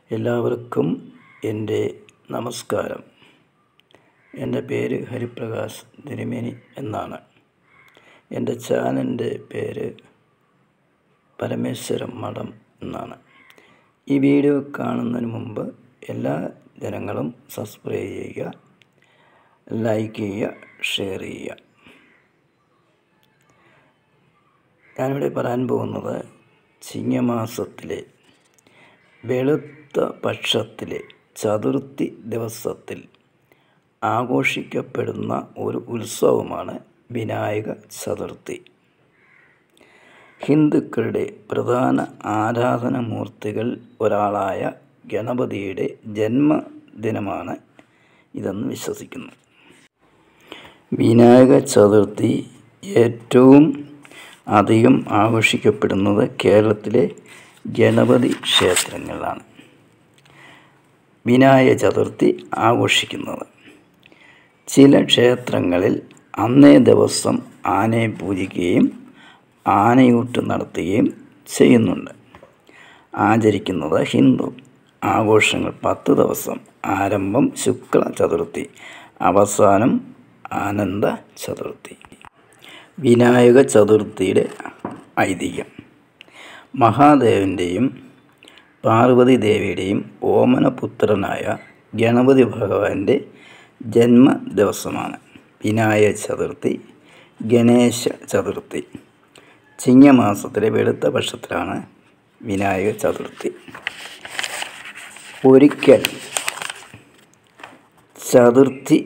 എല്ലാവർക്കും എൻ്റെ നമസ്കാരം എൻ്റെ പേര് ഹരിപ്രകാശ് തിരുമേനി എന്നാണ് എൻ്റെ ചാനലിൻ്റെ പേര് പരമേശ്വരം മഠം എന്നാണ് ഈ വീഡിയോ കാണുന്നതിന് മുമ്പ് എല്ലാ ജനങ്ങളും സബ്സ്ക്രൈബ് ചെയ്യുക ലൈക്ക് ചെയ്യുക ഷെയർ ചെയ്യുക ഞാനിവിടെ പറയാൻ പോകുന്നത് ചിങ്ങമാസത്തിലെ വെളുത്ത പക്ഷത്തിലെ ചതുർത്ഥി ദിവസത്തിൽ ആഘോഷിക്കപ്പെടുന്ന ഒരു ഉത്സവമാണ് വിനായക ചതുർത്ഥി ഹിന്ദുക്കളുടെ പ്രധാന ആരാധനാമൂർത്തികൾ ഒരാളായ ഗണപതിയുടെ ജന്മദിനമാണ് ഇതെന്ന് വിശ്വസിക്കുന്നു വിനായക ചതുർത്ഥി ഏറ്റവും അധികം ആഘോഷിക്കപ്പെടുന്നത് കേരളത്തിലെ ഗണപതി ക്ഷേത്രങ്ങളിലാണ് വിനായക ചതുർത്ഥി ആഘോഷിക്കുന്നത് ചില ക്ഷേത്രങ്ങളിൽ അന്നേ ദിവസം ആനയെ പൂജിക്കുകയും ആനയൂട്ട് നടത്തുകയും ചെയ്യുന്നുണ്ട് ആചരിക്കുന്നത് ഹിന്ദു ആഘോഷങ്ങൾ പത്ത് ദിവസം ആരംഭം ശുക്ല ചതുർത്ഥി അവസാനം ആനന്ദ ചതുർത്ഥി വിനായക ചതുർത്ഥിയുടെ ഐതിഹ്യം മഹാദേവൻ്റെയും പാർവതി ദേവിയുടെയും ഓമനപുത്രനായ ഗണപതി ഭഗവാന്റെ ജന്മ ദിവസമാണ് വിനായക ചതുർത്ഥി ഗണേശ ചതുർത്ഥി ചിങ്ങമാസത്തിലെ വെളുത്ത പക്ഷത്തിലാണ് വിനായക ചതുർത്ഥി ഒരിക്കൽ ചതുർത്ഥി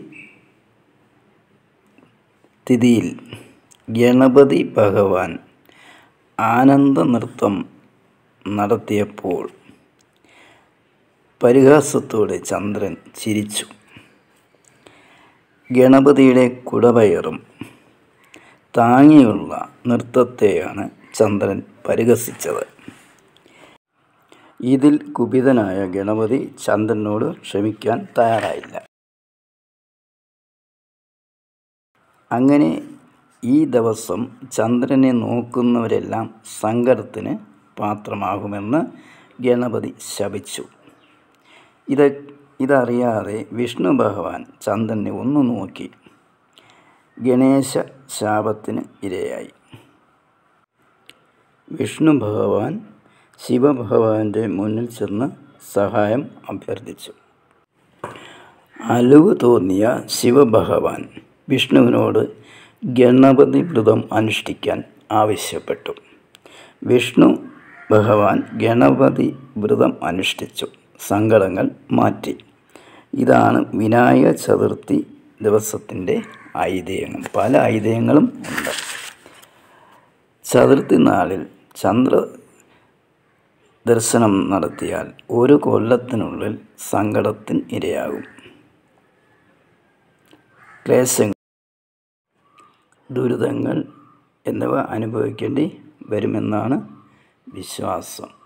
തിഥിയിൽ ഗണപതി ഭഗവാൻ ആനന്ദ നൃത്തം നടത്തിയപ്പോൾ പരിഹാസത്തോടെ ചന്ദ്രൻ ചിരിച്ചു ഗണപതിയുടെ കുടവയറും താങ്ങിയുള്ള നൃത്തത്തെയാണ് ചന്ദ്രൻ പരിഹസിച്ചത് ഇതിൽ കുപിതനായ ഗണപതി ചന്ദ്രനോട് ക്ഷമിക്കാൻ തയ്യാറായില്ല അങ്ങനെ ഈ ദിവസം ചന്ദ്രനെ നോക്കുന്നവരെല്ലാം സങ്കടത്തിന് പാത്രമാകുമെന്ന് ഗണപതി ശപിച്ചു ഇത് ഇതറിയാതെ വിഷ്ണു ഭഗവാൻ ചന്ദ്രനെ ഒന്ന് നോക്കി ഗണേശ ശാപത്തിന് ഇരയായി വിഷ്ണു ഭഗവാൻ ശിവഭഗവാന്റെ മുന്നിൽ ചെന്ന് സഹായം അഭ്യർത്ഥിച്ചു അലുവ് തോന്നിയ ശിവഭഗവാൻ വിഷ്ണുവിനോട് ഗണപതി വ്രതം അനുഷ്ഠിക്കാൻ ആവശ്യപ്പെട്ടു വിഷ്ണു ഭഗവാൻ ഗണപതി വ്രതം അനുഷ്ഠിച്ചു സങ്കടങ്ങൾ മാറ്റി ഇതാണ് വിനായക ചതുർത്ഥി ദിവസത്തിൻ്റെ ഐതിഹ്യങ്ങൾ പല ഐതിഹ്യങ്ങളും ഉണ്ട് ചതുർത്ഥി നാളിൽ ചന്ദ്ര ദർശനം നടത്തിയാൽ ഒരു കൊല്ലത്തിനുള്ളിൽ സങ്കടത്തിന് ഇരയാകും ക്ലേശങ്ങൾ ദുരിതങ്ങൾ എന്നിവ അനുഭവിക്കേണ്ടി വരുമെന്നാണ് വിശ്വാസം